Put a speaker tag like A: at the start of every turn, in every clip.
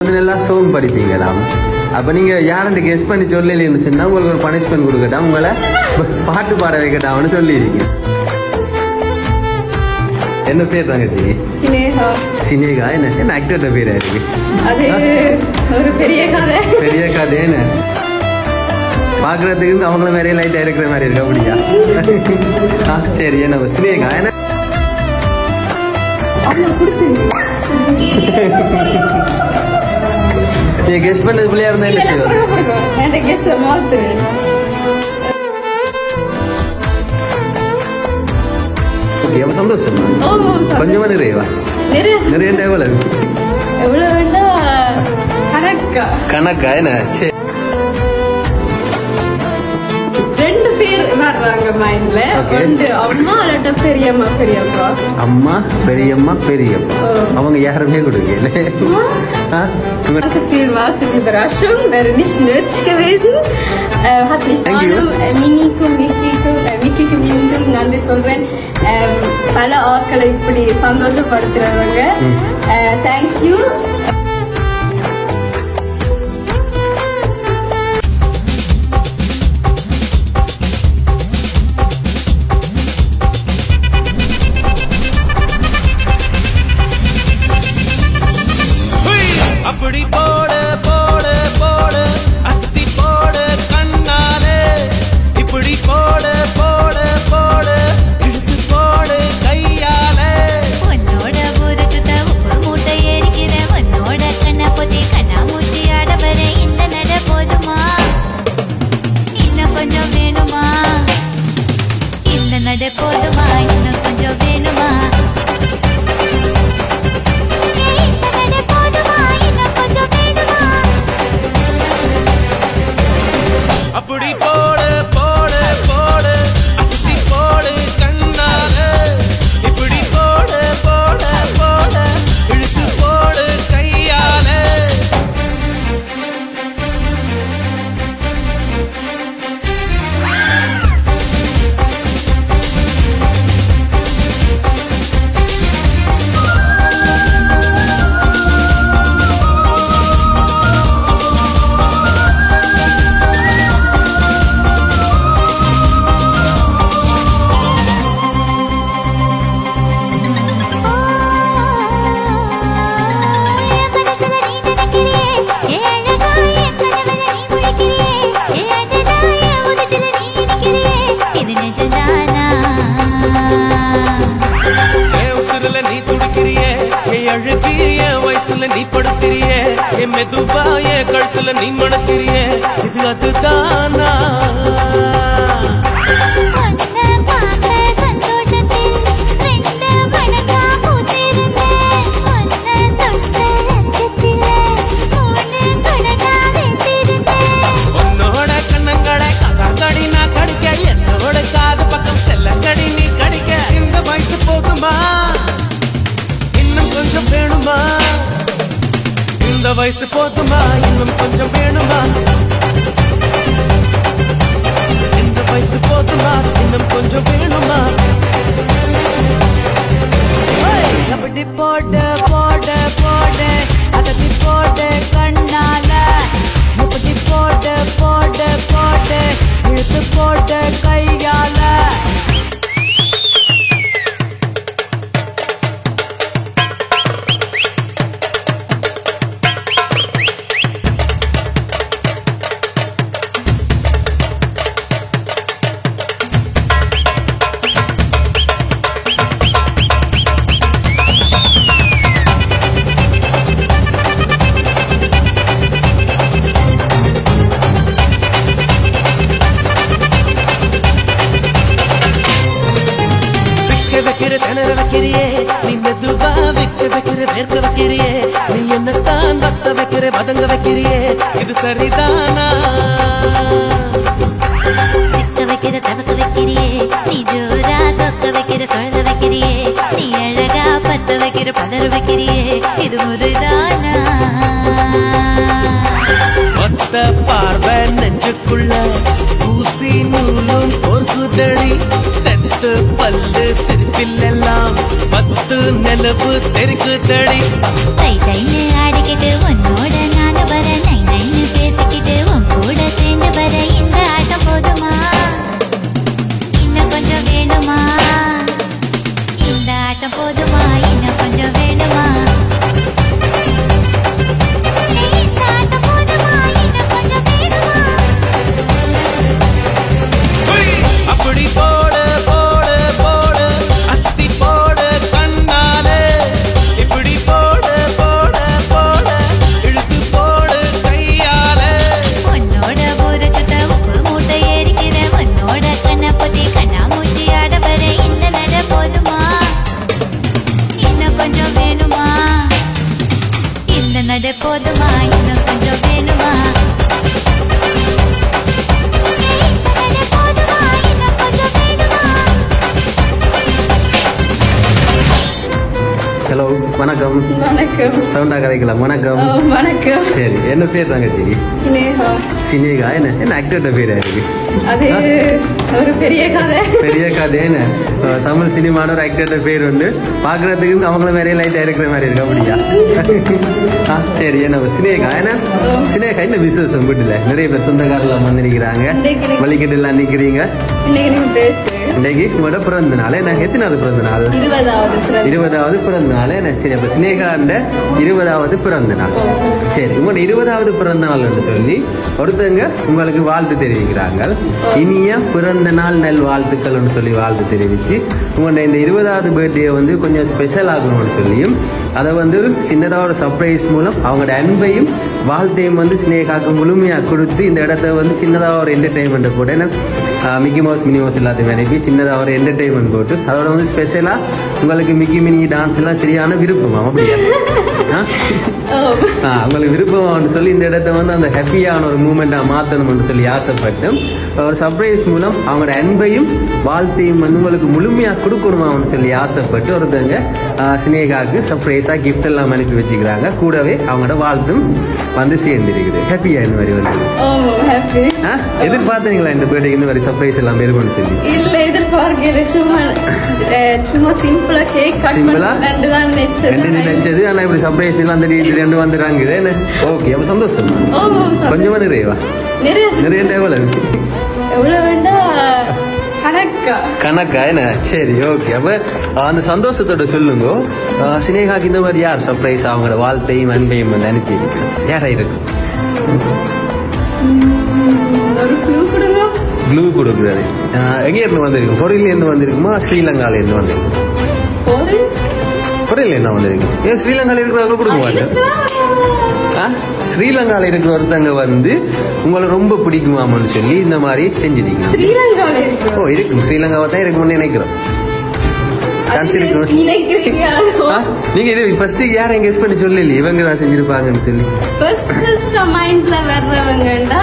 A: எல்லாம் சோங் படிப்பீங்களாம் அப்ப நீங்க யாருன்னு கெஸ் பண்ணி சொல்லலைன்னு சொன்னா உங்களுக்கு ஒரு பனிஷ்மெண்ட் கொடுக்கட்டா உங்களை பாட்டு பாட வைக்கட்டாம்னு சொல்லியிருக்கீங்க என்ன பேர் தங்கச்சி
B: சினேகா
A: சினேகா என்ன என்ன ஆக்டர்ட பேரா இருக்கு
B: அது ஒரு பெரிய கதை
A: பெரிய கதை என்ன பாக்குறதுக்கு இருந்து அவங்கள மாதிரியே லைட்டா இருக்கிற மாதிரி இருக்கு அப்படியா ஆ, சரி என்ன சினேகா என்ன நீங்க கெஸ் பண்ணது பிள்ளையா இருந்தா
B: இல்ல
A: என்ன
B: இல்ல
A: செய்வோம்
B: புரியும் புரியும் என்கிட்ட கெஸ் மாத்து
A: ஓகே அப்ப சந்தோஷம்
B: ஆமா சார்.
A: கொஞ்சமா நிறைவா
B: நிறைய
A: நிறைய எவ்வளவு
B: எவ்வளவு வேண்டா கணக்கா
A: கணக்கா என்ன சரி
B: ரெண்டு பேர் வர்றாங்க மைண்ட்ல
A: Okay.
B: ஒன்று அம்மா இல்லாட்ட பெரியம்மா பெரியப்பா
A: அம்மா பெரியம்மா பெரியப்பா
B: ஓ.
A: அவங்க யாருமே கொடுக்கல ஆ? உங்க-
B: Danke vielmals für die Überraschung. Wäre nicht nötig gewesen. Äh, hat mich
A: Thank you.
B: நானும் äh, மினிக்கும் மிக்கிக்கும் äh, மிக்கிக்கும் மினிக்கும் நன்றி சொல்றேன் Ähm, பல ஆட்களை இப்படி சந்தோஷப்படுத்துறவங்க தேங்க்யூ
C: அப்படி போடு போடு போடு அஸ்தி போடு கண்ணாலே இப்படி போடு போடு போடு இழுத்து போடு கையாலே
D: உன்னோட ஊருக்கு உப்பு மூட்டை எரிக்கிற உன்னோட கண்ணை பொத்தி கண்ணா மூட்டி ஆட வர இந்த நட போதுமா இன்னும் கொஞ்சம் வேணுமா இந்த நட போதுமா இன்னும் கொஞ்சம் வேணுமா ஏய், இந்த நட போதுமா இன்னும் கொஞ்சம் வேணுமா
C: அப்படி போடு போடு போடு அஸ்தி போடு கண்ணாலே இப்படி போடு போடு போடு இழுத்து போடு கையாலே
D: என் மனசுல நீ நினைக்கிறியே ஏ அழகா என் கனவுல நீ முழிக்கிறியே ஏ அடடா என் உதட்டுல நீ இனிக்கிறியே இது நிஜம்தானா
C: என் உசுருல நீ துடிக்கிறியே என் அழுகி என் வயசுல நீ படுத்திரியே என் மெதுவா என் கழுத்துல நீ மணக்கிறியே இது அதுதானா
D: உன்னை பார்த்த சந்தோஷத்தில் ரெண்டு மடங்கா பூத்திருந்தேன் உன்னை தொட்ட லட்சத்திலே மூணு மடங்கா வெந்திருந்தேன்
C: உன்னோட கண்ணங்களை கதாங்கடி நான் கடிக்க என்னோட காது பக்கம் செல்லங்கடி நீ கடிக்க இந்த வயசு போகுமா இன்னும் கொஞ்சம் வேணுமா இந்த வயசு போதுமா இன்னும் கொஞ்சம் வேணுமா இந்த வயசு போதுமா இன்னும் கொஞ்சம் வேணுமா
B: அப்படி போட்டு போட்டு போட்டு அதட்டி போட்டு கண்ணால முப்பத்தி போட்டு போட்டு போட்டு இழுத்து போட்டு கையால
C: விக்க வைக்கிற திணற வைக்கிறியே நீ மெதுவா விக்க வைக்கிற வேர்க்க வைக்கிறியே நீ என்னத்தான் வத்த வைக்கிற பதங்க வைக்கிறியே இது சரிதானா
D: சிக்க வைக்கிற தவக்க வைக்கிறியே நீ ஜோரா சொக்க வைக்கிற சொல்ல வைக்கிறியே நீ அழகா பத்த வைக்கிற பதற வைக்கிறியே இது முருதானா
C: ஒத்த பார்வை நெஞ்சுக்குள்ள ஊசி நூலும் பொறுக்குதடி தெத்து பல்லு சிரிப்பிலெல்லாம் பத்து நிலவு தெரிக்குதடி
D: தை தைன்னு ஆடிக்கிட்டு உன்னோட போதுமா இன்னும் கொஞ்சம் வேணுமா இந்த நட போதுமா இன்னும் கொஞ்சம் வேணுமா
A: ஹலோ வணக்கம்
B: வணக்கம்
A: சவுண்டா கதைக்கலாம் வணக்கம்
B: ஓ, வணக்கம்
A: சரி என்ன பேர் தங்கச்சி
B: சினேகா
A: சினேகா என்ன என்ன ஆக்டர்ட பேர் இருக்கு
B: அது ஒரு பெரிய கதை
A: பெரிய கதை என்ன அஹ் தமிழ் சினிமான ஒரு ஆக்டர்ட பேர் உண்டு பாக்குறதுக்கு அவங்கள மாதிரியே லைட்டா இருக்கிற மாதிரி இருக்கு அப்படியா ஆ, சரி என்ன சினேகா என்ன சினேகா என்ன விசேஷம் வீட்டுல நிறைய பேர் சொந்தக்காரெல்லாம் வந்து நிக்கிறாங்க
B: இன்னைக்கு-
A: வழிகிட்டு எல்லாம் நிக்கிறீங்க
B: இன்னைக்கு நீங்க பேசு
A: இன்னைக்கு உங்களோட பிறந்த நாள் என்ன எத்தனாவது பிறந்த நாள்
B: இருபதாவது பிறந்த
A: இருபதாவது பிறந்த நாள் என்ன சரி அப்ப சினேகாண்ட இருபதாவது பிறந்த நாள் சரி உங்களோட இருபதாவது பிறந்த நாள் என்று சொல்லி ஒருத்தங்க உங்களுக்கு வாழ்த்து தெரிவிக்கிறாங்க இனிய பிறந்த நாள் நல் வாழ்த்துக்கள்னு சொல்லி வாழ்த்து தெரிவிச்சு உங்களோட இந்த இருபதாவது பர்த்டே வந்து கொஞ்சம் ஸ்பெஷல் ஆகணும்னு சொல்லியும் அதை வந்து ஒரு சின்னதாக ஒரு சர்ப்ரைஸ் மூலம் அவங்களோட அன்பையும் வாழ்த்தையும் வந்து சினேகாக்கு முழுமையாக கொடுத்து இந்த இடத்த வந்து சின்னதாக ஒரு என்டர்டைன்மெண்ட்டை போட்டு ஏன்னா ஆஹ் மிக்கி மவுஸ் மினி மவுஸ் எல்லாத்தையும் அனுப்பி சின்னதாக ஒரு என்டர்டைன்மெண்ட் போட்டு அதோட வந்து ஸ்பெஷலாக உங்களுக்கு மிக்கி மினி டான்ஸ் எல்லாம் சரியான விருப்பமா அப்படியா ஆ?
B: ஓ
A: ஆ, உங்களுக்கு விருப்பம்னு சொல்லி இந்த இடத்த வந்து அந்த ஹாப்பியான ஒரு மூமெண்ட்டாக மாற்றணும்னு சொல்லி ஆசைப்பட்டு ஒரு சர்ப்ரைஸ் மூலம் அவங்களோட அன்பையும் வாழ்த்தையும் வந்து உங்களுக்கு முழுமையாக கொடுக்கணுமான்னு சொல்லி ஆசைப்பட்டு ஒருத்தங்க ஆ, சினேகாவுக்கு சர்ப்ரைஸாக கிஃப்ட் எல்லாம் அனுப்பி வச்சுக்கிறாங்க கூடவே அவங்களோட வாழ்த்தும் வந்து சேர்ந்துருக்குது ஹாப்பியா இந்த மாதிரி வந்து
B: ஓ ஹாப்பி
A: ஆ? எதிர்பார்த்தீங்களா இந்த பர்த்டே இந்த மாதிரி சர்ப்ரைஸ் எல்லாம் இருக்கும்னு சொல்லி
B: இல்ல எதிர்பார்க்கல சும்மா அஹ், சும்மா சிம்பிளா கேக் கட்
A: Simple ஆ?
B: பண்ணி தான்
A: ரெண்டு
B: நினைச்சது
A: நினைச்சது ஆனா இப்படி சர்ப்ரைஸ் எல்லாம் அந்த டேட் ரெண்டு வந்துடுறாங்க என்ன ஓகே அப்ப சந்தோஷம்
B: ஓ சந்தோஷம்.
A: கொஞ்சமா நிறைவா
B: நிறைய சந்தோஷம்.
A: நிறைய லெவல்
B: எவ்வளவு வேண்டா கணக்கா
A: கணக்கா என்ன சரி ஓகே அப்ப அந்த சந்தோஷத்தோட சொல்லுங்க அஹ், சினேகாக்கு இந்த மாதிரி யார் சர்ப்ரைஸ் அவங்களோட வாழ்த்தையும் அன்பையும் வந்து அனுப்பி இருக்கு யாரா இருக்கும்
B: ஒரு க்ளூ கொடுங்க
A: க்ளூ கொடுக்குறது அஹ், எங்க இருந்து வந்திருக்கும் பொருளில இருந்து வந்திருக்குமா ஸ்ரீலங்கால இருந்து வந்திருக்கும்
B: ஒரு
A: பொருளில இருந்து வந்திருக்கும் ஏன் ஸ்ரீலங்கால இருக்கிறவங்க கொடுக்க மாட்டேன் ஆ? ஸ்ரீலங்கால இருக்கிற ஒருத்தங்க வந்து உங்களை ரொம்ப பிடிக்குமாமன்னு சொல்லி இந்த மாதிரி செஞ்சிருக்கீங்க
B: ஸ்ரீலங்கால இருக்கு
A: ஓ இருக்கும் ஸ்ரீலங்காவை தான் இருக்கும்னு நினைக்கிறோம் சான்ஸ் இருக்கு
B: நினைக்கிறீங்க
A: ஆ? நீங்க இது ஃபர்ஸ்ட் யாரை கெஸ் பண்ணி சொல்லலையே இவங்க தான் செஞ்சிருப்பாங்கன்னு சொல்லி
B: ஃபர்ஸ்ட் ஃபர்ஸ்ட் மைண்ட்ல வர்றவங்கண்டா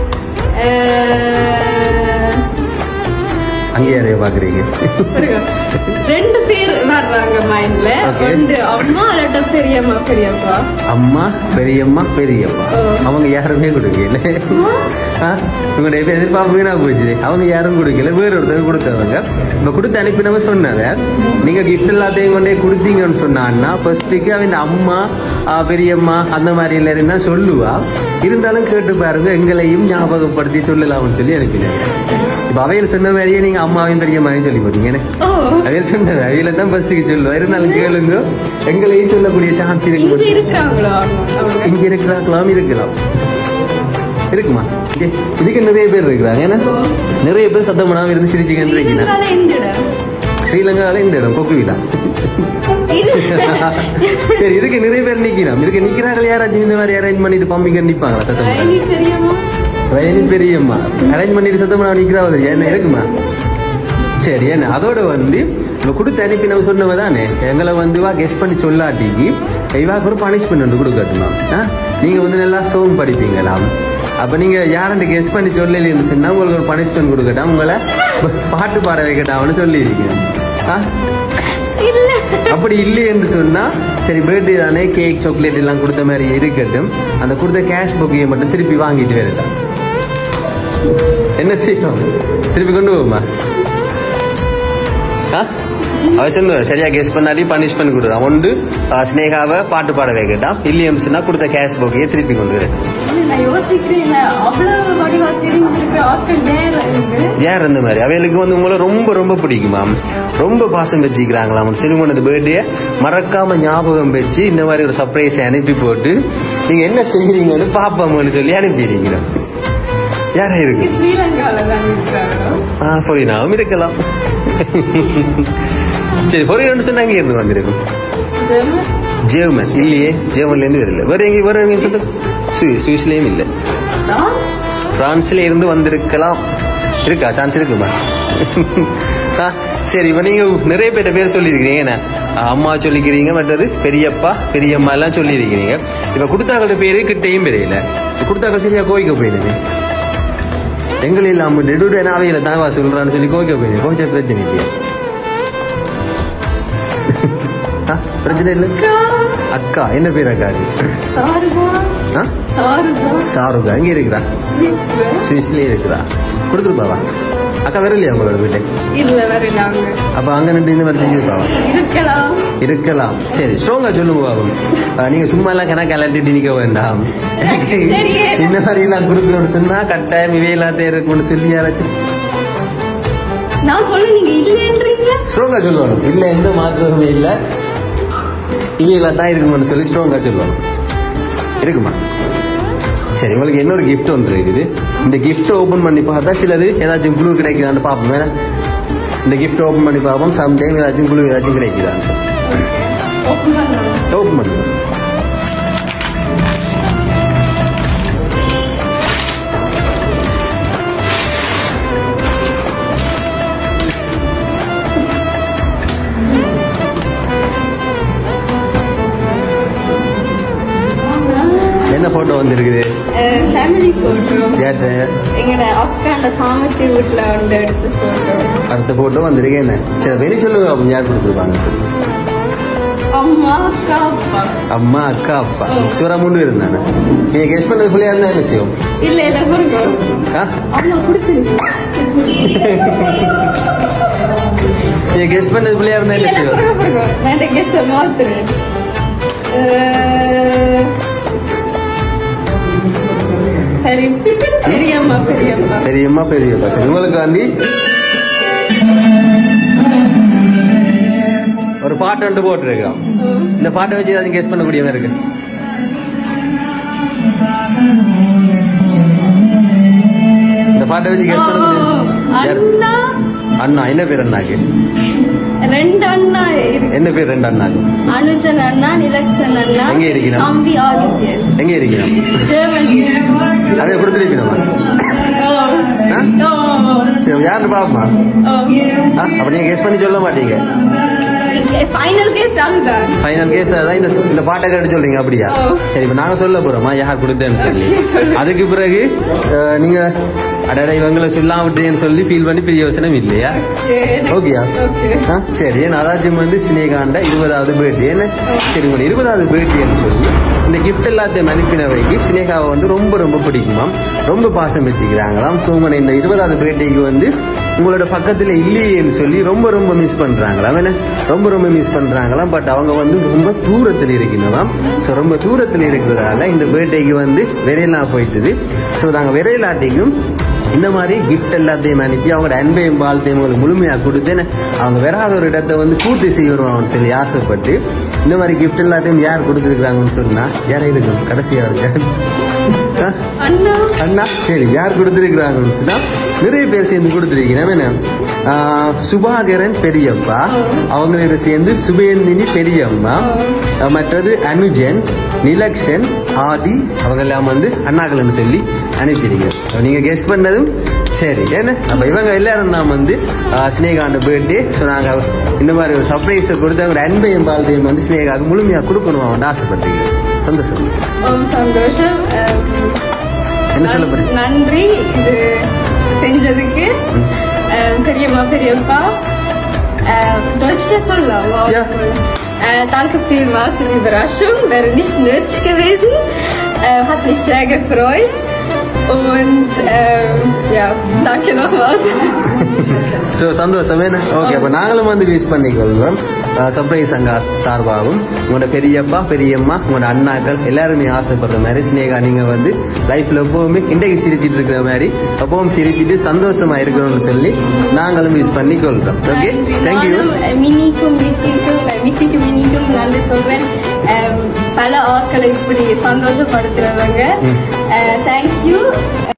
B: அஹ்,
A: அங்கே யாரைய பாக்குறீங்க
B: பாருங்க. ரெண்டு பேர் வர்றாங்க மைண்ட்ல
A: Okay.
B: ஒன்று அம்மா இல்லாட்டா பெரியம்மா பெரியப்பா
A: அம்மா பெரியம்மா பெரியப்பா
B: ஓ.
A: அவங்க யாருமே கொடுக்கல ஆ? உங்களுடைய இப்ப எதிர்பார்ப்பு வீணா போச்சு அவங்க யாரும் கொடுக்கல வேற ஒருத்தர் கொடுத்தவங்க இப்ப கொடுத்து அனுப்பினவங்க சொன்னத நீங்க கிஃப்ட் எல்லாத்தையும் கொண்டே கொடுத்தீங்கன்னு சொன்னான்னா ஃபர்ஸ்ட்டுக்கு அவன் அம்மா ஆ, பெரியம்மா அந்த மாதிரி எல்லாம் இருந்தா சொல்லுவா இருந்தாலும் கேட்டு பாருங்க எங்களையும் ஞாபகப்படுத்தி சொல்லலாம்னு சொல்லி அனுப்பினாங்க இப்ப அவையில் சொன்ன மாதிரியே நீங்க அம்மாவையும் பெரியம்மாவையும் சொல்லி போட்டீங்க என்ன?
B: ஓ
A: அவையில் சொன்னது அவையில தான் ஃபர்ஸ்ட்டுக்கு சொல்லுவா இருந்தாலும் கேளுங்க எங்களையும் சொல்லக்கூடிய சான்ஸ்
B: இங்க
A: இருக்கு
B: இருக்கிறாங்களோ அவங்க அவங்க
A: இங்க இருக்கலாம் இருக்கலாம் இருக்குமா இங்க இதுக்கு நிறைய பேர் இருக்கிறாங்க ஏன்னா நிறைய பேர் சத்தம் பண்ணாம இருந்து சிரிச்சுக்கிட்டு இருக்கீங்க
B: ஸ்ரீலங்கால எந்த இடம்
A: ஸ்ரீலங்கால இந்த இடம் கொக்குவிலா
B: இல்ல
A: சரி இதுக்கு நிறைய பேர் நிக்கிறோம் இதுக்கு நிக்கிறார்கள் யாராச்சும் இந்த மாதிரி அரேஞ்ச் பண்ணிட்டு பம்பிங்க நிப்பாங்களா சத்தம் பண்ணாம?
B: ஐனி பெரியம்மா
A: வயலி பெரியம்மா அரேஞ்ச் பண்ணிட்டு சத்தம் பண்ணாம நிக்கிறாவது என்ன இருக்குமா சரி என்ன அதோட வந்து இவ கொடுத்து அனுப்பி நம்ம சொன்னவ தானே எங்களை வந்து வா கெஸ்ட் பண்ணி சொல்லாட்டிக்கு இவாக்கு ஒரு பனிஷ்மெண்ட் வந்து கொடுக்கட்டுமா ஆ? நீங்க வந்து நல்லா சோம் படிப்பீங்களாம் அப்ப நீங்க யாருன்னு கெஸ்ட் பண்ணி சொல்லலைன்னு சொன்னா உங்களுக்கு ஒரு பனிஷ்மெண்ட் கொடுக்கட்டும் உங்களை பாட்டு பாட வைக்கட்டாம்னு சொல்லியிருக்கீங்க ஆ?
B: இல்ல
A: அப்படி இல்லை என்று சொன்னா சரி பர்த்டே தானே கேக் சாக்லேட் எல்லாம் கொடுத்த மாதிரி இருக்கட்டும் அந்த கொடுத்த கேஷ் புக்கையை மட்டும் திருப்பி வாங்கிட்டு வருதா என்ன செய்யும் திருப்பி கொண்டு போகுமா ஆ? அவ சொன்ன சரியா கெஸ் பண்ணாடி பனிஷ்மெண்ட் கொடுறான் ஒன்று ஆ, ஸ்னேகாவை பாட்டு பாட வைக்கட்டாம் இல்லையம் சொன்னா கொடுத்த கேஷ் புக்கையை திருப்பி கொண்டு வரேன்
B: நான் யோசிக்கிறேன் அவ்வளவு வடிவா தெரிஞ்சிருக்கிற ஆட்கள் நேரம் இருக்கு
A: யார் அந்த மாதிரி அவைகளுக்கு வந்து உங்களை ரொம்ப ரொம்ப பிடிக்குமாம் ரொம்ப பாசம் வச்சுக்கிறாங்களாம் சிறுவனது பர்த்டே மறக்காம ஞாபகம் வச்சு இந்த மாதிரி ஒரு சர்ப்ரைஸை அனுப்பி போட்டு நீங்க என்ன செய்கிறீங்கன்னு பாப்பாமன்னு சொல்லி அனுப்பிடுறீங்க யாரா இருக்கு
B: ஸ்ரீலங்கால தான் இருக்கிறாங்களோ
A: ஆ ஃபொரினாவும் இருக்கலாம் சரி ஃபொரினான்னு சொன்னா அங்கே இருந்து வந்திருக்கும்
B: ஜெர்மன்
A: ஜெர்மன் இல்லையே ஜெர்மன்ல இருந்து வரல வேற எங்க வேற எங்க சொல்லு சுவிஸ் சுவிஸ்லயும் இல்லை
B: பிரான்ஸ்
A: பிரான்ஸ்ல இருந்து வந்திருக்கலாம் இருக்கா சான்ஸ் இருக்குமா ஆ, சரி இப்ப நீங்க நிறைய பேர்ட்ட பேர் சொல்லியிருக்கிறீங்க என்ன அம்மா சொல்லிக்கிறீங்க மற்றது பெரியப்பா பெரியம்மா எல்லாம் சொல்லியிருக்கிறீங்க இப்ப கொடுத்தாக்களோட பேரு கிட்டையும் பெரியல கொடுத்தாக்கள் சரியா கோவிக்க போயிடுது எங்களை இல்லாம நெடுட நாவையில தாவா சொல்றான்னு சொல்லி கோவிக்க போயிடுது கோவிச்ச பிரச்சனை இல்லையா ஆ, பிரச்சனை இல்லை அக்கா என்ன பேர் அக்காக்கு
B: சாருபா
A: ஆ?
B: சாருபா
A: ஷாருக் அங்கே இருக்கிறா
B: சுவிஸ்ல
A: சுவிஸ்லயே இருக்கிறா கொடுத்துருப்பாவா அக்கா வரலையா உங்களோட வீட்டுக்கு
B: இல்ல வரலாங்க
A: அப்ப அங்க நின்று இந்த மாதிரி செஞ்சிருப்பாவா
B: இருக்கலாம்
A: இருக்கலாம் சரி ஸ்ட்ராங்கா சொல்லுங்க பாவம் அஹ் நீங்க சும்மா எல்லாம் கணக்கு அலட்டிட்டு நிக்க வேண்டாம்
B: சரியே.
A: இந்த மாதிரி எல்லாம் கொடுக்கணும்னு சொன்னா கட்டாயம் இவை எல்லாத்தையும் இருக்கும்னு சொல்லி யாராச்சும்
B: நான் சொல்ல நீங்க இல்லைன்றீங்க
A: ஸ்ட்ராங்கா சொல்லணும் இல்ல எந்த மாற்றமுமே இல்ல இவையில தான் இருக்கும்னு சொல்லி ஸ்ட்ராங்கா சொல்லணும் இருக்குமா சரி உங்களுக்கு இன்னொரு gift ஒன்று இருக்குது இந்த gift ஓபன் பண்ணி பார்த்தா சிலது ஏதாச்சும் குழு கிடைக்குதான்னு பார்ப்போம் வேணா? இந்த gift ஓபன் பண்ணி பார்ப்போம் சம்டைம் ஏதாச்சும் குழு ஏதாச்சும் கிடைக்குதான்னு
B: ஓப்பன் பண்ணலாம்
A: ஓப்பன் பண்ணுங்க என்ன போட்டோ வந்திருக்குது
B: ஃபேமிலி போட்டோ
A: ஏற்ற
B: எங்களோட அக்காண்ட சாமர்த்தி வீட்டுல வந்து எடுத்த போட்டோ
A: அடுத்த போட்டோ வந்திருக்கு என்ன சரி வெளி சொல்லுங்க அப்ப யார் கொடுத்துருப்பாங்க
B: அம்மா அக்கா அப்பா
A: அம்மா அக்கா அப்பா சிவரா மூணு பேர் இருந்தாங்க நீங்க கெஸ்ட் பண்ணது பிள்ளையா இருந்தா என்ன செய்யும்
B: இல்ல இல்ல பாருங்க
A: ஆ?
B: அம்மா கொடுத்துருக்கு
A: நீங்க கெஸ்ட் பண்ணது பிள்ளையா இருந்தா
B: இல்ல
A: என்ன
B: இல்ல
A: செய்யும்
B: பாருங்க பாருங்க நான் இந்த கெஸ் மாத்துறேன் அஹ், சரி பெரியம்மா பெரியம்மா
A: பெரியம்மா பெரியப்பா சரி உங்களுக்கு வந்து ஒரு பாட்டு வந்து போட்டுருக்கோம்
B: ம்.
A: இந்த பாட்டை வச்சு ஏதாவது கெஸ்ட் பண்ணக்கூடிய மாதிரி இருக்கு இந்த பாட்டை வச்சு கெஸ்ட் பண்ண முடியும் யார்?
B: அண்ணா
A: அண்ணா என்ன பேர் அண்ணாக்கு
B: ரெண்டு அண்ணா இருக்கு
A: என்ன பேர் ரெண்டு அண்ணாக்கு
B: அனுஜன் அண்ணா நிலக்ஷன் அண்ணா
A: எங்க இருக்கிறான்?
B: தம்பி ஆதித்யன்
A: எங்க இருக்கிறோம்
B: ஜெர்மனி
A: அதை கொடுத்துருப்பீங்க
B: ஓ
A: ஆ?
B: ஓ
A: சரி யாருன்னு பாப்பமா
B: ஓ
A: அப்ப நீங்க கெஸ்ட் பண்ணி சொல்ல மாட்டீங்க
B: ஃபைனல் கேஸ் அதுதான்
A: ஃபைனல் கேஸ் அதான் இந்த இந்த பாட்டை கேட்டு சொல்றீங்க அப்படியா
B: ஓ.
A: சரி இப்ப நாங்க சொல்ல போறோமா யார் கொடுத்தேன்னு சொல்லி
B: Okay, சொல்லு.
A: அதுக்கு பிறகு அஹ், நீங்க அடடா இவங்களை சொல்லாம விட்டேன்னு சொல்லி ஃபீல் பண்ணி பிரயோசனம் இல்லையா ஓகேயா
B: ஓகே
A: ஆ, சரி நாதாஜியம் வந்து சினேகாண்ட இருபதாவது பர்த்டே என்ன சரி உங்களோட இருபதாவது பர்த்டேன்னு சொல்லி இந்த கிஃப்ட் எல்லாத்தையும் அனுப்பினவைக்கு சினேகாவை வந்து ரொம்ப ரொம்ப பிடிக்குமாம் ரொம்ப பாசம் வச்சுக்கிறாங்களாம் ஸோ உங்களை இந்த இருபதாவது பர்த்டேக்கு வந்து உங்களோட பக்கத்துல இல்லையேன்னு சொல்லி ரொம்ப ரொம்ப மிஸ் பண்றாங்களாம் என்ன ரொம்ப ரொம்ப மிஸ் பண்றாங்களாம் பட் அவங்க வந்து ரொம்ப தூரத்தில் இருக்கணுமாம் ஸோ ரொம்ப தூரத்தில் இருக்கிறதால இந்த பர்த்டேக்கு வந்து விரையெல்லாம் போயிட்டுது ஸோ நாங்கள் விரையிலாட்டிக்கும் இந்த மாதிரி கிஃப்ட் எல்லாத்தையும் அனுப்பி அவங்களோட அன்பையும் வாழ்த்தையும் உங்களுக்கு முழுமையாக கொடுத்து என்ன, அவங்க வராத ஒரு இடத்தை வந்து பூர்த்தி செய்யணும்னு சொல்லி ஆசைப்பட்டு இந்த மாதிரி கிஃப்ட் எல்லாத்தையும் யார் கொடுத்துருக்காங்கன்னு சொன்னா யாரா இருக்கும் கடைசியா ஒரு சான்ஸ்
B: அண்ணா
A: அண்ணா சரி யார் கொடுத்துருக்காங்கன்னு சொன்னா நிறைய பேர் சேர்ந்து கொடுத்துருக்கீங்க என்ன ஆஹ், சுபாகரன் பெரியப்பா அவங்களோட சேர்ந்து சுபேந்தினி பெரியம்மா அஹ், மற்றது அனுஜன் நிலக்ஷன் ஆதி அவங்க எல்லாம் வந்து அண்ணாக்கள்னு சொல்லி அனுப்பியிருக்கீங்க நீங்க கெஸ்ட் பண்ணதும் சரி என்ன அப்ப இவங்க எல்லாரும் தான் வந்து ஆஹ், ஸ்னேகாண்ட பர்த்டே ஸோ நாங்க இந்த மாதிரி ஒரு சர்ப்ரைஸை கொடுத்து அவங்க அன்பையும் பால்தையும் வந்து ஸ்னேகாவுக்கு முழுமையா கொடுக்கணும் அவன் ஆசைப்பட்டீங்க சந்தோஷம்
B: ஓம் சந்தோஷம் அஹ்,
A: என்ன சொல்ல போறீங்க
B: நன்றி இது செஞ்சதுக்கு அஹ், பெரியம்மா பெரியப்பா Deutschல சொல்லலாம் Wow.
A: Ja.
B: Äh, danke vielmals für die Überraschung. Wäre nicht nötig gewesen. Äh, hat mich sehr gefreut. Und ähm, ja, danke nochmals.
A: So சந்தோஷம் என்ன ஓகே அப்போ நாங்களும் வந்து யூஸ் பண்ணிக்கொள்வோம் சர்ப்ரைஸ் அங்க சார்பாகவும் உங்களோட பெரியப்பா பெரியம்மா உங்களோட அண்ணாக்கள் எல்லாருமே ஆசைப்படுற மாதிரி ஸ்னேகா நீங்க வந்து லைஃப்ல எப்பவுமே இன்றைக்கு சிரிச்சிட்டு இருக்கிற மாதிரி எப்பவும் சிரிச்சிட்டு சந்தோஷமா இருக்கணும்னு சொல்லி நாங்களும் யூஸ் பண்ணி கொள்றோம் ஓகே தேங்க்யூ
B: நானும் மினிக்கும் விக்கிக்கும் விக்கிக்கும் மினிக்கும் நன்றி சொல்றேன் அஹ், பல ஆட்களை இப்படி சந்தோஷப்படுத்துறவங்க தேங்க்யூ